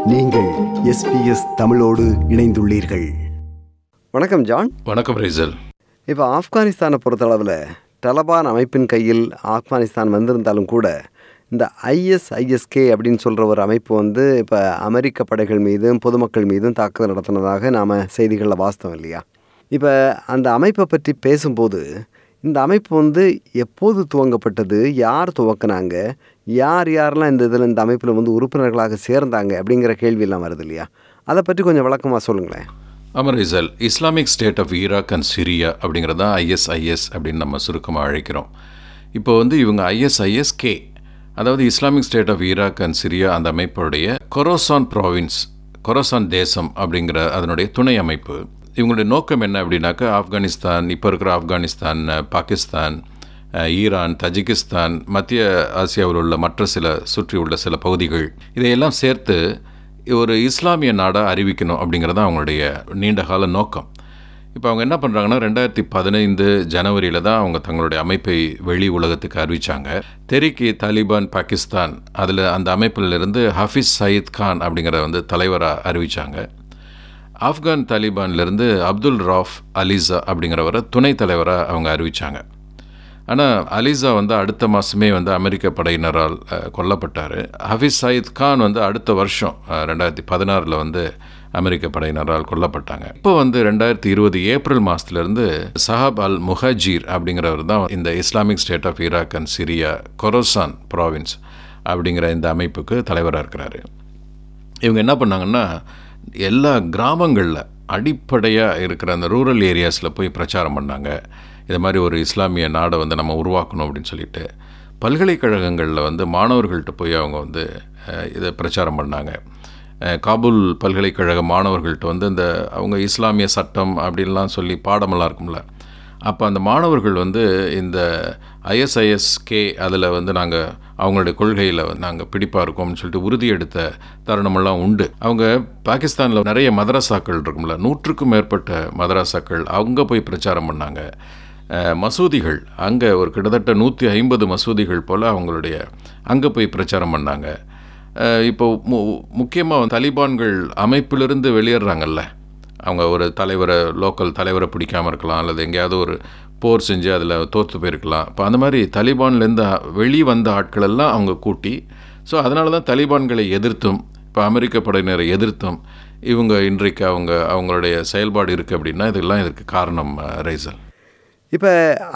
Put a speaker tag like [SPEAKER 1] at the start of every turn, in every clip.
[SPEAKER 1] நீங்கள் எஸ்பிஎஸ் தமிழோடு இணைந்துள்ளீர்கள் வணக்கம் ஜான்
[SPEAKER 2] வணக்கம் ரைசல்
[SPEAKER 1] இப்போ ஆப்கானிஸ்தானை பொறுத்தளவில் தலபான் அமைப்பின் கையில் ஆப்கானிஸ்தான் வந்திருந்தாலும் கூட இந்த ஐஎஸ்ஐஎஸ்கே அப்படின்னு சொல்கிற ஒரு அமைப்பு வந்து இப்போ அமெரிக்க படைகள் மீதும் பொதுமக்கள் மீதும் தாக்குதல் நடத்தினதாக நாம் செய்திகளில் வாஸ்தவம் இல்லையா இப்போ அந்த அமைப்பை பற்றி பேசும்போது இந்த அமைப்பு வந்து எப்போது துவங்கப்பட்டது யார் துவக்கினாங்க யார் யாரெல்லாம் இந்த இதில் இந்த அமைப்பில் வந்து உறுப்பினர்களாக சேர்ந்தாங்க அப்படிங்கிற கேள்வியெல்லாம் வருது இல்லையா அதை பற்றி கொஞ்சம் விளக்கமாக சொல்லுங்களேன்
[SPEAKER 2] ஆமாம் ரைசல் Islamic State of Iraq and Syria அப்படிங்கிறது தான் ஐஎஸ்ஐஎஸ் அப்படின்னு நம்ம சுருக்கமாக அழைக்கிறோம் இப்போ வந்து இவங்க ஐஎஸ்ஐஎஸ் கே அதாவது Islamic State of Iraq and Syria அந்த அமைப்புடைய கொரோசான் ப்ராவின்ஸ் கொரோசான் தேசம் அப்படிங்கிற அதனுடைய துணை அமைப்பு இவங்களுடைய நோக்கம் என்ன அப்படின்னாக்கா ஆப்கானிஸ்தான் இப்போ இருக்கிற ஆப்கானிஸ்தான் பாகிஸ்தான் அஹ், ஈரான் தஜிகிஸ்தான் மத்திய ஆசியாவில் உள்ள மற்ற சில சுற்றி உள்ள சில பகுதிகள் இதையெல்லாம் சேர்த்து ஒரு இஸ்லாமிய நாடாக அறிவிக்கணும் அப்படிங்கிறது தான் அவங்களுடைய நீண்டகால நோக்கம் இப்போ அவங்க என்ன பண்ணுறாங்கன்னா ரெண்டாயிரத்தி பதினைந்து ஜனவரியில் தான் அவங்க தங்களுடைய அமைப்பை வெளி உலகத்துக்கு அறிவித்தாங்க தெரிக்கி தாலிபான் பாகிஸ்தான் அதில் அந்த அமைப்பிலிருந்து ஹஃபீஸ் சயீத் கான் அப்படிங்கிற வந்து தலைவராக அறிவித்தாங்க ஆப்கான் தாலிபான்லேருந்து அப்துல் ராஃப் அலிசா அப்படிங்கிறவரை துணைத் தலைவராக அவங்க அறிவித்தாங்க ஆனால் அலிசா வந்து அடுத்த மாதமே வந்து அமெரிக்க படையினரால் அஹ், கொல்லப்பட்டார் ஹஃபீஸ் சயீத் கான் வந்து அடுத்த வருஷம் அஹ், ரெண்டாயிரத்தி பதினாறில் வந்து அமெரிக்க படையினரால் கொல்லப்பட்டாங்க இப்போ வந்து ரெண்டாயிரத்தி இருபது ஏப்ரல் மாதத்துலேருந்து சஹாப் அல் முஹஜீர் அப்படிங்கிறவர் தான் இந்த Islamic State of Iraq and Syria Khorasan province அப்படிங்கிற இந்த அமைப்புக்கு தலைவராக இருக்கிறாரு இவங்க என்ன பண்ணாங்கன்னா எல்லா கிராமங்களில் அடிப்படையாக இருக்கிற அந்த ரூரல் ஏரியாஸில் போய் பிரச்சாரம் பண்ணாங்க இது மாதிரி ஒரு இஸ்லாமிய நாடை வந்து நம்ம உருவாக்கணும் அப்படின்னு சொல்லிட்டு பல்கலைக்கழகங்களில் வந்து மாணவர்கள்ட்ட போய் அவங்க வந்து அஹ், இதை பிரச்சாரம் பண்ணாங்க அஹ், காபூல் பல்கலைக்கழக மாணவர்கள்ட்ட வந்து இந்த அவங்க இஸ்லாமிய சட்டம் அப்படின்லாம் சொல்லி பாடமெல்லாம் இருக்கும்ல அப்போ அந்த மாணவர்கள் வந்து இந்த ஐஎஸ்ஐஎஸ்கே அதில் வந்து நாங்கள் அவங்களுடைய கொள்கையில் நாங்கள் பிடிப்பாக இருக்கோம்னு சொல்லிட்டு உறுதி எடுத்த தருணமெல்லாம் உண்டு அவங்க பாகிஸ்தானில் நிறைய மதரசாக்கள் இருக்கும்ல நூற்றுக்கும் மேற்பட்ட மதரசாக்கள் அவங்க போய் பிரச்சாரம் பண்ணாங்க அஹ், மசூதிகள் அங்கே ஒரு கிட்டத்தட்ட நூற்றி ஐம்பது மசூதிகள் போல் அவங்களுடைய அங்கே போய் பிரச்சாரம் பண்ணாங்க அஹ், இப்போ மு முக்கியமாக தலிபான்கள் அமைப்பிலிருந்து வெளியேறாங்கல்ல அவங்க ஒரு தலைவரை லோக்கல் தலைவரை பிடிக்காமல் இருக்கலாம் அல்லது எங்கேயாவது ஒரு போர் செஞ்சு அதில் தோற்று போயிருக்கலாம் இப்போ அந்த மாதிரி தலிபான்லேருந்து வெளியே வந்த ஆட்கள் எல்லாம் அவங்க கூட்டி ஸோ அதனால தான் தலிபான்களை எதிர்த்தும் இப்போ அமெரிக்க படையினரை எதிர்த்தும் இவங்க இன்றைக்கு அவங்க அவங்களுடைய செயல்பாடு இருக்குது அப்படின்னா இதெல்லாம் இதற்கு காரணம் அஹ், ரைசல்
[SPEAKER 1] இப்போ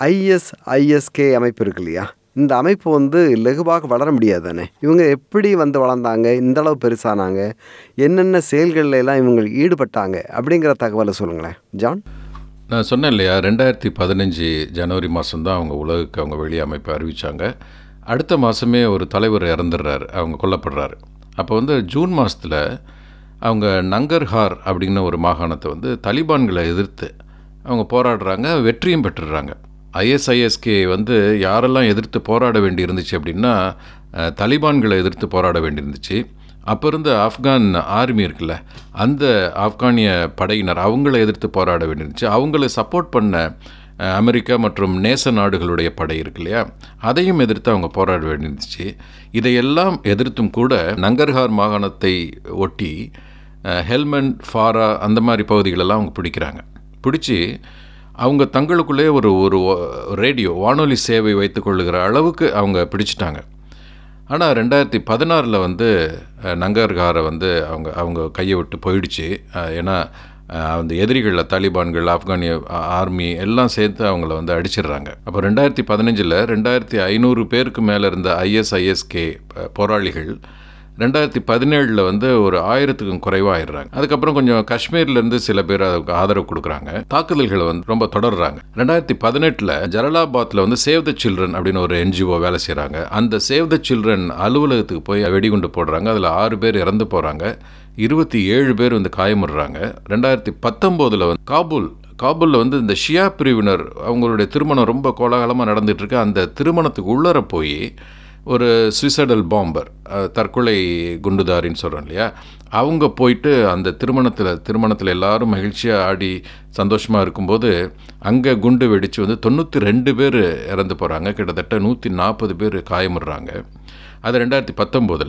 [SPEAKER 1] ஐஎஸ்ஐஎஸ்கே அமைப்பு இருக்கு இல்லையா இந்த அமைப்பு வந்து லகுவாக வளர முடியாது தானே இவங்க எப்படி வந்து வளர்ந்தாங்க இந்த அளவு பெருசானாங்க என்னென்ன செயல்கள்ல எல்லாம் இவங்க ஈடுபட்டாங்க அப்படிங்கிற தகவலை சொல்லுங்களேன் ஜான்
[SPEAKER 2] நான் சொன்னேன் இல்லையா ரெண்டாயிரத்தி பதினஞ்சு ஜனவரி மாதம் தான் அவங்க உலகுக்கு அவங்க வெளி அமைப்பை அறிவித்தாங்க அடுத்த மாதமே ஒரு தலைவர் இறந்துடுறாரு அவங்க கொல்லப்படுறாரு அப்போ வந்து ஜூன் மாதத்தில் அவங்க நங்கர்ஹார் அப்படின்னு ஒரு மாகாணத்தை வந்து தலிபான்களை எதிர்த்து அவங்க போராடுறாங்க வெற்றியும் பெற்றுடுறாங்க ஐஎஸ்ஐஎஸ்கே வந்து யாரெல்லாம் எதிர்த்து போராட வேண்டி இருந்துச்சு அப்படின்னா அஹ், தலிபான்களை எதிர்த்து போராட வேண்டியிருந்துச்சு அப்போ இருந்த ஆப்கான் ஆர்மி இருக்குல்ல அந்த ஆப்கானிய படையினர் அவங்கள எதிர்த்து போராட வேண்டியிருந்துச்சு அவங்கள சப்போர்ட் பண்ண அஹ், அமெரிக்கா மற்றும் நேச நாடுகளுடைய படை இருக்கு இல்லையா அதையும் எதிர்த்து அவங்க போராட வேண்டியிருந்துச்சு இதையெல்லாம் எதிர்த்தும் கூட நங்கர்ஹார் மாகாணத்தை ஒட்டி அஹ், ஹெல்மண்ட் ஃபாரா அந்த மாதிரி பகுதிகளெல்லாம் அவங்க பிடிக்கிறாங்க பிடிச்சி அவங்க தங்களுக்குள்ளே ஒரு ஒரு ரேடியோ வானொலி சேவை வைத்துக்கொள்ளுகிற அளவுக்கு அவங்க பிடிச்சிட்டாங்க ஆனால் ரெண்டாயிரத்தி பதினாறில் வந்து அஹ், நங்கர்காரை வந்து அவங்க அவங்க கையை விட்டு போயிடுச்சு அஹ், ஏன்னா அஹ், அந்த எதிரிகளில் தாலிபான்கள் ஆப்கானிய ஆ- ஆர்மி எல்லாம் சேர்த்து அவங்கள வந்து அடிச்சிடுறாங்க அப்போ ரெண்டாயிரத்தி பதினஞ்சில் ரெண்டாயிரத்தி ஐநூறு பேருக்கு மேலே இருந்த ஐஎஸ்ஐஎஸ்கே போராளிகள் ரெண்டாயிரத்தி பதினேழில் வந்து ஒரு ஆயிரத்துக்கும் குறைவாயிடுறாங்க அதுக்கப்புறம் கொஞ்சம் காஷ்மீர்லேருந்து சில பேர் அதுக்கு ஆதரவு கொடுக்குறாங்க தாக்குதல்களை வந்து ரொம்ப தொடர்றாங்க ரெண்டாயிரத்தி பதினெட்டில் ஜலலாபாத்தில் வந்து சேவ் த சில்ட்ரன் அப்படின்னு ஒரு என்ஜிஓ வேலை செய்கிறாங்க அந்த சேவ் த சில்ட்ரன் அலுவலகத்துக்கு போய் வெடிகுண்டு போடுறாங்க அதில் ஆறு பேர் இறந்து போகிறாங்க இருபத்தி ஏழு பேர் வந்து காயமுடுறாங்க ரெண்டாயிரத்தி பத்தொம்போதில் வந்து காபூல் காபூலில் வந்து இந்த ஷியா பிரிவினர் அவங்களுடைய திருமணம் ரொம்ப கோலாகலமாக நடந்துட்டு இருக்கு அந்த திருமணத்துக்கு உள்ளர போய் ஒரு சுவிசைடல் பாம்பர் அஹ், தற்கொலை குண்டுதாரின்னு சொல்கிறோம் இல்லையா அவங்க போயிட்டு அந்த திருமணத்தில் திருமணத்தில் எல்லாரும் மகிழ்ச்சியாக ஆடி சந்தோஷமாக இருக்கும்போது அங்கே குண்டு வெடித்து வந்து தொண்ணூற்றி ரெண்டு பேர் இறந்து போகிறாங்க கிட்டத்தட்ட நூற்றி நாற்பது பேர் காயமுடுறாங்க அது ரெண்டாயிரத்தி பத்தொம்போதில்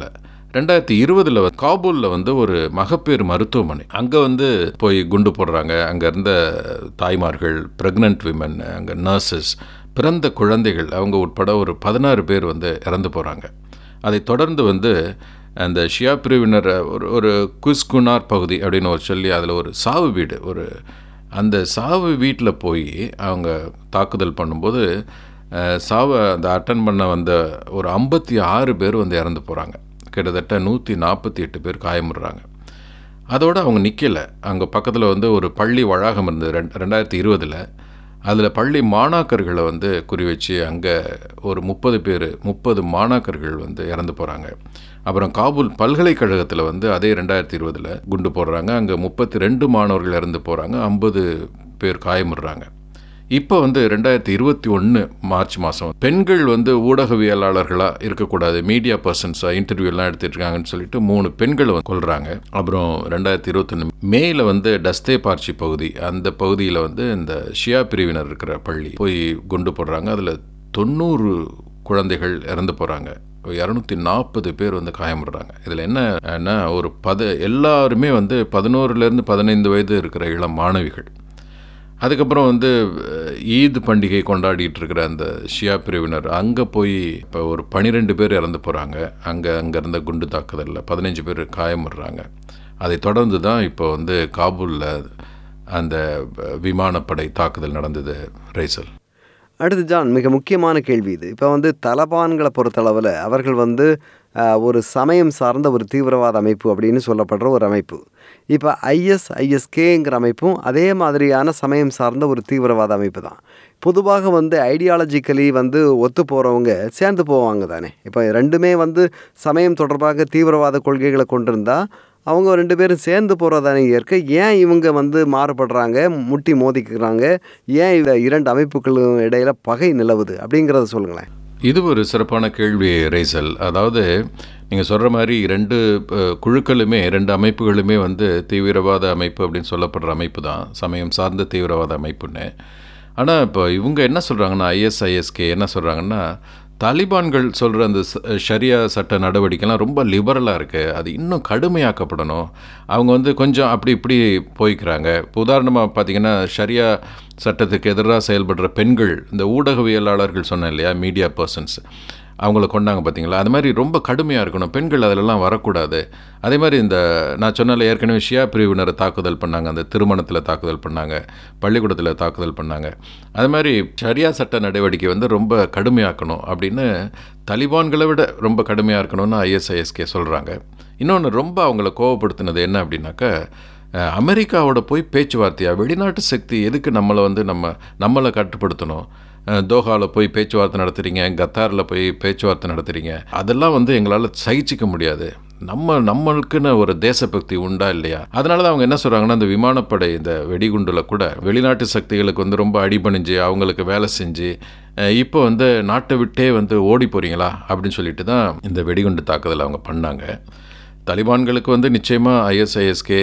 [SPEAKER 2] ரெண்டாயிரத்தி இருபதில் காபூலில் வந்து ஒரு மகப்பேறு மருத்துவமனை அங்கே வந்து போய் குண்டு போடுறாங்க அங்கே இருந்த தாய்மார்கள் ப்ரெக்னென்ட் விமன் அங்கே நர்சஸ் பிறந்த குழந்தைகள் அவங்க உட்பட ஒரு பதினாறு பேர் வந்து இறந்து போகிறாங்க அதை தொடர்ந்து வந்து அந்த ஷியா பிரிவினர் ஒரு ஒரு குஸ்குனார் பகுதி அப்படின்னு ஒரு சொல்லி அதில் ஒரு சாவு வீடு ஒரு அந்த சாவு வீட்டில் போய் அவங்க தாக்குதல் பண்ணும்போது அஹ், சாவை அந்த அட்டன் பண்ண வந்த ஒரு ஐம்பத்தி ஆறு பேர் வந்து இறந்து போகிறாங்க கிட்டத்தட்ட நூற்றி நாற்பத்தி எட்டு பேர் காயமுடுறாங்க அதோடு அவங்க நிற்கலை அங்கே பக்கத்தில் வந்து ஒரு பள்ளி வளாகம் இருந்தது ரெண்டு ரெண்டாயிரத்தி இருபதில் அதில் பள்ளி மாணாக்கர்களை வந்து குறி வச்சு அங்கே ஒரு முப்பது பேர் முப்பது மாணாக்கர்கள் வந்து இறந்து போகிறாங்க அப்புறம் காபூல் பல்கலைக்கழகத்தில் வந்து அதே ரெண்டாயிரத்தி இருபதில் குண்டு போடுறாங்க அங்கே முப்பத்தி ரெண்டு மாணவர்கள் இறந்து போகிறாங்க ஐம்பது பேர் காயமுடுறாங்க இப்போ வந்து ரெண்டாயிரத்தி இருபத்தி ஒன்று மார்ச் மாதம் பெண்கள் வந்து ஊடகவியலாளர்களாக இருக்கக்கூடாது மீடியா பர்சன்ஸாக இன்டர்வியூலாம் எடுத்துட்டு இருக்காங்கன்னு சொல்லிட்டு மூணு பெண்களை வந்து கொல்றாங்க அப்புறம் ரெண்டாயிரத்தி இருபத்தொன்று மேல வந்து டஸ்தே பார்ச்சி பகுதி அந்த பகுதியில் வந்து இந்த ஷியா பிரிவினர் இருக்கிற பள்ளி போய் குண்டு போடுறாங்க அதில் தொண்ணூறு குழந்தைகள் இறந்து போகிறாங்க இரநூத்தி நாற்பது பேர் வந்து காயமுடுறாங்க இதில் என்னன்னா ஒரு பத எல்லாருமே வந்து பதினோருலேருந்து பதினைந்து வயது இருக்கிற இளம் மாணவிகள் அதுக்கப்புறம் வந்து அஹ், ஈத் பண்டிகை கொண்டாடிட்டு இருக்கிற அந்த ஷியா பிரிவினர் அங்கே போய் இப்போ ஒரு பனிரெண்டு பேர் இறந்து போகிறாங்க அங்கே அங்கே இருந்த குண்டு தாக்குதலில் பதினஞ்சு பேர் காயமுடுறாங்க அதை தொடர்ந்து தான் இப்போ வந்து காபூலில் அந்த அஹ், விமானப்படை தாக்குதல் நடந்தது ரைசல்
[SPEAKER 1] அடுத்து ஜான் மிக முக்கியமான கேள்வி இது இப்போ வந்து தலபான்களை பொறுத்தளவில் அவர்கள் வந்து ஆஹ், ஒரு சமயம் சார்ந்த ஒரு தீவிரவாத அமைப்பு அப்படின்னு சொல்லப்படுற ஒரு அமைப்பு இப்போ ஐஎஸ் ஐஎஸ்கேங்கிற அமைப்பும் அதே மாதிரியான சமயம் சார்ந்த ஒரு தீவிரவாத அமைப்பு தான் பொதுவாக வந்து ஐடியாலஜிக்கலி வந்து ஒத்து போகிறவங்க சேர்ந்து போவாங்க தானே இப்போ ரெண்டுமே வந்து சமயம் தொடர்பாக தீவிரவாத கொள்கைகளை கொண்டிருந்தா அவங்க ரெண்டு பேரும் சேர்ந்து போகிறதானே இயற்கை ஏன் இவங்க வந்து மாறுபடுறாங்க முட்டி மோதிக்கிறாங்க ஏன் இந்த இரண்டு அமைப்புகளும் இடையில பகை நிலவுது அப்படிங்கிறத சொல்லுங்களேன்
[SPEAKER 2] இது ஒரு சிறப்பான கேள்வி ரைசல் அதாவது நீங்கள் சொல்கிற மாதிரி ரெண்டு அஹ், குழுக்களுமே ரெண்டு அமைப்புகளுமே வந்து தீவிரவாத அமைப்பு அப்படின்னு சொல்லப்படுற அமைப்பு தான் சமயம் சார்ந்த தீவிரவாத அமைப்புன்னு ஆனால் இப்போ இவங்க என்ன சொல்கிறாங்கன்னா ஐஎஸ்ஐஎஸ்கே என்ன சொல்கிறாங்கன்னா தாலிபான்கள் சொல்கிற அந்த ச- ஷரியா சட்ட நடவடிக்கைலாம் ரொம்ப லிபரலாக இருக்குது அது இன்னும் கடுமையாக்கப்படணும் அவங்க வந்து கொஞ்சம் அப்படி இப்படி போய்க்கிறாங்க இப்போ உதாரணமாக பார்த்தீங்கன்னா ஷரியா சட்டத்துக்கு எதிராக செயல்படுற பெண்கள் இந்த ஊடகவியலாளர்கள் சொன்னேன் இல்லையா மீடியா பர்சன்ஸ் அவங்கள கொண்டாங்க பார்த்தீங்களா அது மாதிரி ரொம்ப கடுமையாக இருக்கணும் பெண்கள் அதிலெல்லாம் வரக்கூடாது அதே மாதிரி இந்த நான் சொன்னால ஏற்கனவே ஷியா பிரிவினரை தாக்குதல் பண்ணாங்க அந்த திருமணத்தில் தாக்குதல் பண்ணாங்க பள்ளிக்கூடத்தில் தாக்குதல் பண்ணாங்க அது மாதிரி ஷரியா சட்ட நடவடிக்கை வந்து ரொம்ப கடுமையாக்கணும் அப்படின்னு தலிபான்களை விட ரொம்ப கடுமையாக இருக்கணும்னு ஐஎஸ்ஐஎஸ்கே சொல்கிறாங்க இன்னொன்று ரொம்ப அவங்கள கோவப்படுத்தினது என்ன அப்படின்னாக்கா அஹ், அமெரிக்காவோட போய் பேச்சுவார்த்தையா வெளிநாட்டு சக்தி எதுக்கு நம்மளை வந்து நம்ம நம்மளை கட்டுப்படுத்தணும் அஹ், தோஹாவில் போய் பேச்சுவார்த்தை நடத்துகிறீங்க கத்தாரில் போய் பேச்சுவார்த்தை நடத்துகிறீங்க அதெல்லாம் வந்து எங்களால் சகிச்சிக்க முடியாது நம்ம நம்மளுக்குன்னு ஒரு தேசபக்தி உண்டா இல்லையா அதனால தான் அவங்க என்ன சொல்கிறாங்கன்னா இந்த விமானப்படை இந்த வெடிகுண்டில் கூட வெளிநாட்டு சக்திகளுக்கு வந்து ரொம்ப அடிபணிஞ்சு அவங்களுக்கு வேலை செஞ்சு அஹ், இப்போ வந்து நாட்டை விட்டே வந்து ஓடி போகிறீங்களா அப்படின்னு சொல்லிட்டு தான் இந்த வெடிகுண்டு தாக்குதல் அவங்க பண்ணாங்க தலிபான்களுக்கு வந்து நிச்சயமாக ஐஎஸ்ஐஎஸ்கே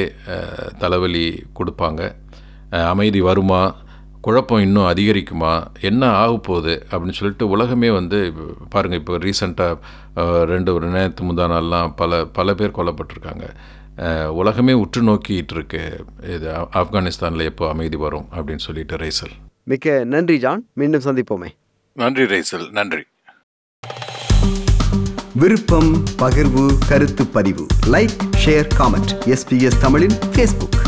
[SPEAKER 2] தலைவலி கொடுப்பாங்க அஹ், அமைதி வருமா குழப்பம் இன்னும் அதிகரிக்குமா என்ன ஆக போகுது அப்படின்னு சொல்லிட்டு உலகமே வந்து பாருங்கள் இப்போ ரீசண்டாக ரெண்டு ஒரு நேரத்து முந்தா நாள்லாம் பல பல பேர் கொல்லப்பட்டிருக்காங்க அஹ், உலகமே உற்று நோக்கிட்டு இருக்கு இது ஆ- ஆப்கானிஸ்தானில் எப்போ அமைதி வரும் அப்படின்னு சொல்லிட்டு ரைசல்
[SPEAKER 1] மிக்க நன்றி ஜான் மீண்டும் சந்திப்போமே
[SPEAKER 2] நன்றி ரைசல் நன்றி
[SPEAKER 3] விருப்பம் பகிர்வு கருத்து பதிவு லைக் ஷேர் காமெண்ட் எஸ்பிஎஸ் தமிழின் ஃபேஸ்புக்